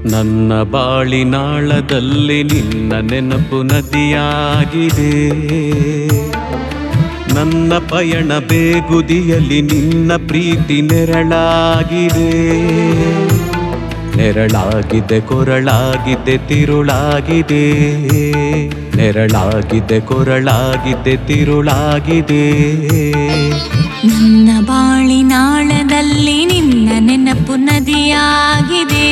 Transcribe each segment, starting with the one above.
ನನ್ನ ಬಾಳಿನಾಳದಲ್ಲಿ ನಿನ್ನ ನೆನಪು ನದಿಯಾಗಿದೆ ನನ್ನ ಪಯಣ ಬೇಗುದಿಯಲ್ಲಿ ನಿನ್ನ ಪ್ರೀತಿ ನೆರಳಾಗಿದೆ ನೆರಳಾಗಿದೆ ಕೊರಳಾಗಿದೆ ತಿರುಳಾಗಿದೆ ನೆರಳಾಗಿದೆ ಕೊರಳಾಗಿದೆ ತಿರುಳಾಗಿದೆ ನನ್ನ ಬಾಳಿನಾಳದಲ್ಲಿ ನಿನ್ನ ನೆನಪು ನದಿಯಾಗಿದೆ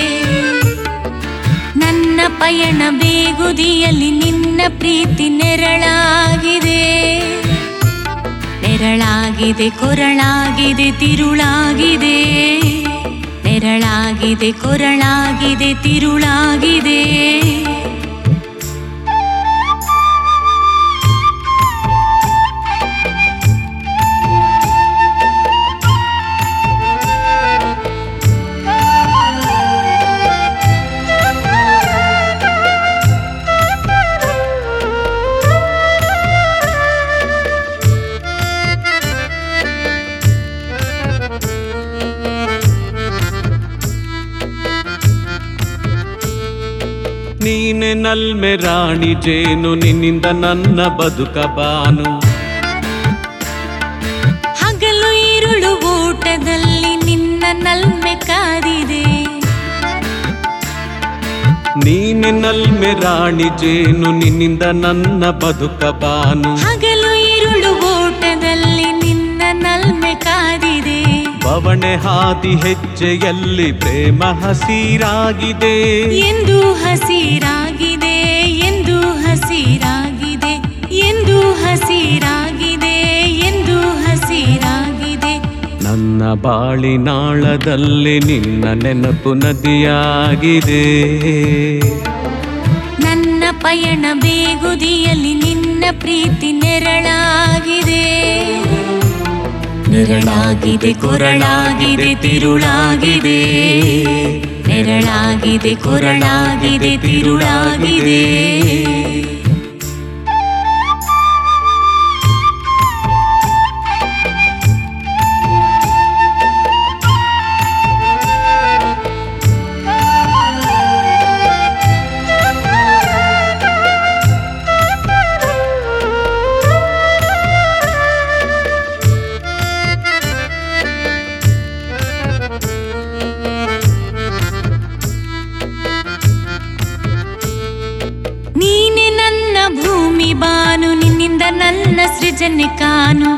ನನ್ನ ಪಯಣ ಬೇಗುದಿಯಲ್ಲಿ ನಿನ್ನ ಪ್ರೀತಿ ನೆರಳಾಗಿದೆ ನೆರಳಾಗಿದೆ ಕೊರಳಾಗಿದೆ ತಿರುಳಾಗಿದೆ ನೆರಳಾಗಿದೆ ಕೊರಳಾಗಿದೆ ತಿರುಳಾಗಿದೆ ನೀನೆ ನಲ್ಮೆ ರಾಣಿ ಜೇನು ನಿನ್ನಿಂದ ನನ್ನ ಬದುಕ ಬಾನು ಹಗಲು ഇരുಳು ಊಟದಲ್ಲಿ ನಿನ್ನ ನಲ್ಮೆ ಕಾದಿದೆ ನೀನೆ ನಲ್ಮೆ ರಾಣಿ ಜೇನು ನಿನ್ನಿಂದ ನನ್ನ ಬದುಕ ಬಾನು ಹಗಲು ഇരുಳು ಊಟದಲ್ಲಿ ನಿನ್ನ ನಲ್ಮೆ ಕಾದಿದೆ ಬವಣೆ ಹಾದಿ ಹೆಜ್ಜೆಯಲ್ಲಿ ಪ್ರೇಮ ಹಸಿರಾಗಿದೆ ಎಂದು ಹಸಿರಾಗಿದೆ ಎಂದು ಹಸಿರಾಗಿದೆ ಎಂದು ಹಸಿರಾಗಿದೆ ಎಂದು ಹಸಿರಾಗಿದೆ ನನ್ನ ಬಾಳಿನಾಳದಲ್ಲಿ ನಿನ್ನ ನೆನಪು ನದಿಯಾಗಿದೆ ನನ್ನ ಪಯಣ ಬೇಗುದಿಯಲ್ಲಿ ನಿನ್ನ ಪ್ರೀತಿ ನೆರಳಾಗಿದೆ ನೆರಳಾಗಿದೆ ಕೊರಳಾಗಿದೆ ತಿರುಳಾಗಿದೆ ನೆರಳಾಗಿದೆ ಕೊರಳಾಗಿದೆ ತಿರುಳಾಗಿದೆ ನೀನೆ ನನ್ನ ಭೂಮಿ ಬಾನು ನಿನ್ನಿಂದ ನನ್ನ ಸೃಜನೆ ಕಾನು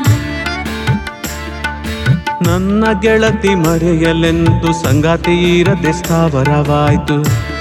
ನನ್ನ ಗೆಳತಿ ಮರೆಯಲೆಂದು ಸಂಗಾತಿ ಇರದೆ ಸ್ಥಾವರವಾಯ್ತು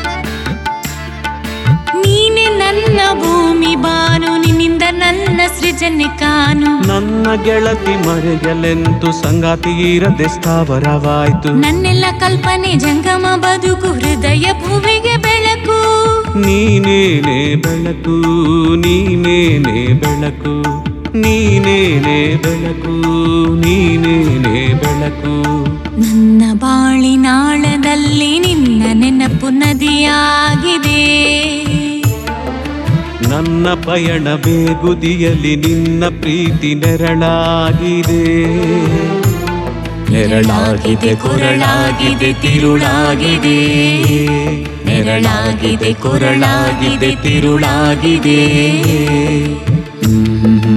ನೀನೆ ನನ್ನ ಭೂಮಿ ಬಾನು ನಿನ್ನಿಂದ ನನ್ನ ಸೃಜನೆ ಕಾನು ನನ್ನ ಗೆಳತಿ ಮರೆಯಲೆಂದು ಸಂಗಾತಿ ಇರದೆ ಸ್ಥಾವರವಾಯ್ತು ನನ್ನೆಲ್ಲ ಕಲ್ಪನೆ ಜಂಗಮ ಬದುಕು ಹೃದಯ ಭುವಿಗೆ ಬೆಳಕು ನೀನೇನೆ ಬೆಳಕು ನೀನೇನೆ ಬೆಳಕು ನೀನೇನೆ ಬೆಳಕು ನೀನೇನೆ ಬೆಳಕು ನನ್ನ ಬಾಳಿನಾಳದಲ್ಲಿ ನಿನ್ನ ನೆನಪು ನದಿಯಾಗಿದೆ ನನ್ನ ಪಯಣ ಬೇಗುದಿಯಲ್ಲಿ ನಿನ್ನ ಪ್ರೀತಿ ನೆರಳಾಗಿದೆ ನೆರಳಾಗಿದೆ ಕೊರಳಾಗಿದೆ ತಿರುಳಾಗಿದೆ ನೆರಳಾಗಿದೆ ಕೊರಳಾಗಿದೆ ತಿರುಳಾಗಿದೆ ಹ್ಮ್